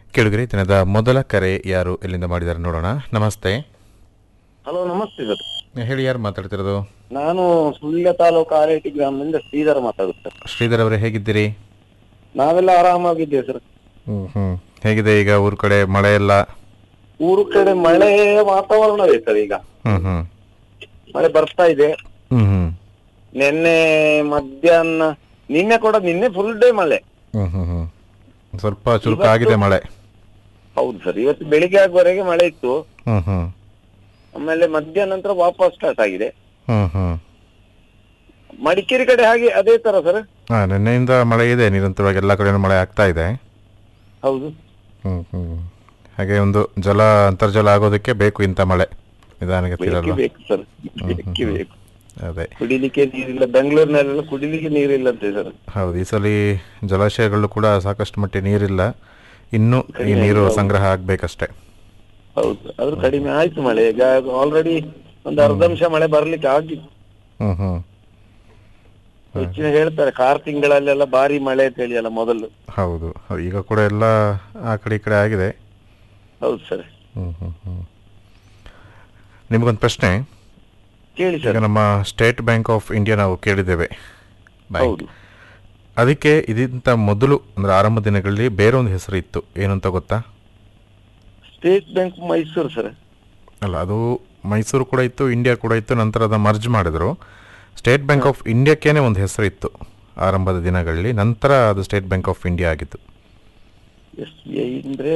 ಕೇಳುಗರೆ ದಿನದ ಮೊದಲ ಕರೆ ಯಾರು ಎಲ್ಲಿಂದ ಮಾಡಿದ್ದಾರೆ ನೋಡೋಣ ನಮಸ್ತೆ ಹಲೋ ನಮಸ್ತೆ ಸರ್ ಹೇಳಿ ಯಾರು ಮಾತಾಡ್ತಿರೋದು ನಾನು ಸುಳ್ಯ ತಾಲೂಕು ಆರೇಟಿ ಗ್ರಾಮದಿಂದ ಶ್ರೀಧರ ಮಾತಾಡುತ್ತೆ ಶ್ರೀಧರ್ ಅವರೇ ಹೇಗಿದ್ದೀರಿ ನಾವೆಲ್ಲ ಆರಾಮಾಗಿದ್ದೇವೆ ಸರ್ ಹ್ಮ್ ಹ್ಮ್ ಹೇಗಿದೆ ಈಗ ಊರ್ ಕಡೆ ಮಳೆ ಎಲ್ಲ ಊರು ಕಡೆ ಮಳೆ ವಾತಾವರಣವೇ ಸರ್ ಈಗ ಹ್ಮ್ ಹ್ಮ್ ಮಳೆ ಬರ್ತಾ ಇದೆ ಹ್ಮ್ ಹ್ಮ್ ನಿನ್ನೆ ಮಧ್ಯಾಹ್ನ ನಿನ್ನೆ ಕೂಡ ನಿನ್ನೆ ಫುಲ್ ಡೇ ಮಳೆ ಹ್ಮ್ ಹ್ಮ್ ಹ್ಮ್ ಸ್ವಲ್ಪ ಚುರುಕು ಆಗಿದೆ ಮಳೆ ಹೌದು ಸರ್ ಇವತ್ತು ಬೆಳಿಗ್ಗೆ ಆಗುವವರೆಗೆ ಮಳೆ ಇತ್ತು ಹ್ಮ್ ಹ್ಮ್ ಆಮೇಲೆ ಮಧ್ಯಾಹ್ನ ನಂತರ ವಾಪಸ್ ಸ್ಟಾರ್ಟ್ ಆಗಿದೆ ಹ್ಮ್ ಹ್ಮ್ ಮಡಿಕೇರಿ ಕಡೆ ಹಾಗೆ ಅದೇ ತರ ಸರ್ ಹಾ ನಿನ್ನೆಯಿಂದ ಮಳೆ ಇದೆ ನಿರಂತರವಾಗಿ ಎಲ್ಲ ಕಡೆನೂ ಮಳೆ ಆಗ್ತಾ ಇದೆ ಹೌದು ಹ್ಮ್ ಹ್ಮ್ ಹಾಗೆ ಒಂದು ಜಲ ಅಂತರ್ಜಲ ಆಗೋದಕ್ಕೆ ಬೇಕು ಇಂಥ ಮಳೆ ನಿಧಾನಕ್ಕೆ ಬೇಕೇ ತಿರಲ್ಲ ಬೇಕು ಸರ್ ಬೇಕೇ ಬೇಕು ಅದೇ ಕುಡಿಲಿಕ್ಕೆ ನೀರಿಲ್ಲ ಬೆಂಗಳೂರಿನಲ್ಲೆಲ್ಲ ಕುಡಿಲಿಕ್ಕೆ ನೀರಿಲ್ಲಂತೆ ಸರ್ ಹೌದು ಈ ಸಲ ಜಲಾಶಯಗಳು ಕೂಡ ಸಾಕಷ್ಟು ಮಟ್ಟಿಗೆ ನೀರಿಲ್ಲ ಇನ್ನು ಈ ನೀರು ಸಂಗ್ರಹ ಆಗ್ಬೇಕಷ್ಟೇ ಹೌದು ಆದ್ರೂ ಕಡಿಮೆ ಆಯ್ತು ಮಳೆ ಈಗ ಆಲ್ರೆಡಿ ಒಂದು ಅರ್ಧಂಶ ಮಳೆ ಬರ್ಲಿಕ್ಕೆ ಆಗಿತ್ತು ಹ್ಮ್ ಹ್ಮ್ ಹೆಚ್ಚಿನ ಹೇಳ್ತಾರೆ ಕಾರ್ ತಿಂಗಳಲ್ಲೆಲ್ಲ ಭಾರಿ ಮಳೆ ಅಂತ ಹೇಳಿ ಅಲ್ಲ ಮೊದಲು ಹೌದು ಹೌದು. ಈಗ ಕೂಡ ಎಲ್ಲ ಆ ಕಡೆ ಈ ಕಡೆ ಆಗಿದೆ ಹೌದು ಸರ್ ಹ್ಮ್ ಹ್ಮ್ ಹ್ಮ್ ನಿಮಗೊಂದು ಪ್ರಶ್ನೆ ಕೇಳಿ ಈಗ ಸರ್ ನಮ್ಮ ಸ್ಟೇಟ್ ಬ್ಯಾಂಕ್ ಆಫ್ ಇಂಡಿಯಾ ನಾವು ಕೇಳಿದ್ದೇವೆ ಬ್ಯಾಂಕ್ ಹೌದು ಅದಕ್ಕೆ ಇದಕ್ಕಿಂತ ಮೊದಲು ಅಂದ್ರೆ ಆರಂಭ ದಿನಗಳಲ್ಲಿ ಬೇರೆ ಒಂದು ಹೆಸರು ಇತ್ತು ಏನು ಅಂತ ಗೊತ್ತಾ ಸ್ಟೇಟ್ ಬ್ಯಾಂಕ್ ಮೈಸೂರು ಸರ್ ಅಲ್ಲ ಅದು ಮೈಸೂರು ಕೂಡ ಇತ್ತು ಇಂಡಿಯಾ ಕೂಡ ಇತ್ತು ನಂತರ ಅದನ್ನ ಮರ್ಜ್ ಮಾಡಿದ್ರು ಸ್ಟೇಟ್ ಬ್ಯಾಂಕ್ ಆಫ್ ಇಂಡಿಯಾಕ್ಕೇನೆ ಒಂದು ಹೆಸರು ಇತ್ತು ಆರಂಭದ ದಿನಗಳಲ್ಲಿ ನಂತರ ಅದು ಸ್ಟೇಟ್ ಬ್ಯಾಂಕ್ ಆಫ್ ಇಂಡಿಯಾ ಆಗಿತ್ತು ಎಸ್ ಬಿ ಐ ಅಂದ್ರೆ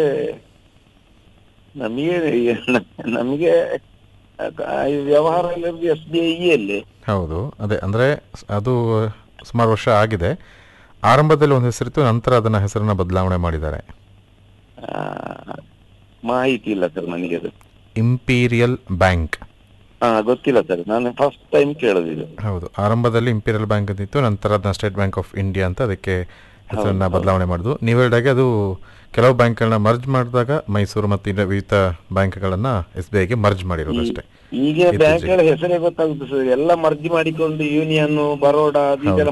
ನಮಗೆ ನಮಗೆ ವ್ಯವಹಾರ ಇರೋದು ಎಸ್ ಬಿ ಐ ಅಲ್ಲಿ ಹೌದು ಅದೇ ಅಂದರೆ ಅದು ಸುಮಾರು ವರ್ಷ ಆಗಿದೆ ಆರಂಭದಲ್ಲಿ ಒಂದು ಹೆಸರಿತ್ತು ನಂತರ ಅದನ್ನ ಹೆಸರನ್ನ ಬದಲಾವಣೆ ಮಾಡಿದ್ದಾರೆ ಆ, ಮಾಹಿತಿ ಇಲ್ಲ ಸರ್ ನನಗೆ ಅದು ಇಂಪೀರಿಯಲ್ ಬ್ಯಾಂಕ್ ಹಾ ಗೊತ್ತಿಲ್ಲ ಸರ್ ನಾನು ಫಸ್ಟ್ ಟೈಮ್ ಕೇಳೋದಿಲ್ಲ ಹೌದು ಆರಂಭದಲ್ಲಿ ಇಂಪೀರಿಯಲ್ ಬ್ಯಾಂಕ್ ಅಂತ ಇತ್ತು ನಂತರ ಅದನ್ನ ಸ್ಟೇಟ್ ಬ್ಯಾಂಕ್ ಆಫ್ ಇಂಡಿಯಾ ಅಂತ ಅದಕ್ಕೆ ಹೆಸರನ್ನ ಬದಲಾವಣೆ ಮಾಡಿದ್ವು ನೀವು ಹೇಳಿದಾಗೆ ಅದು ಕೆಲವು ಬ್ಯಾಂಕ್ಗಳನ್ನ ಮರ್ಜ್ ಮಾಡಿದಾಗ ಮೈಸೂರು ಮತ್ತು ಇನ್ನು ವಿವಿಧ ಬ್ಯಾಂಕ್ಗಳನ್ನ ಎಸ್ ಬಿ ಐಗೆ ಮರ್ಜ್ ಮಾಡಿರೋದು ಅಷ್ಟೇ ಈಗ ಬ್ಯಾಂಕ್ಗಳ ಹೆಸರೇ ಗೊತ್ತಾಗುತ್ತೆ ಸರ್ ಎಲ್ಲ ಮರ್ಜಿ ಮಾಡಿಕೊಂಡು ಯೂನಿಯನ್ ಬರೋಡಾ ಅದು ಇದೆಲ್ಲ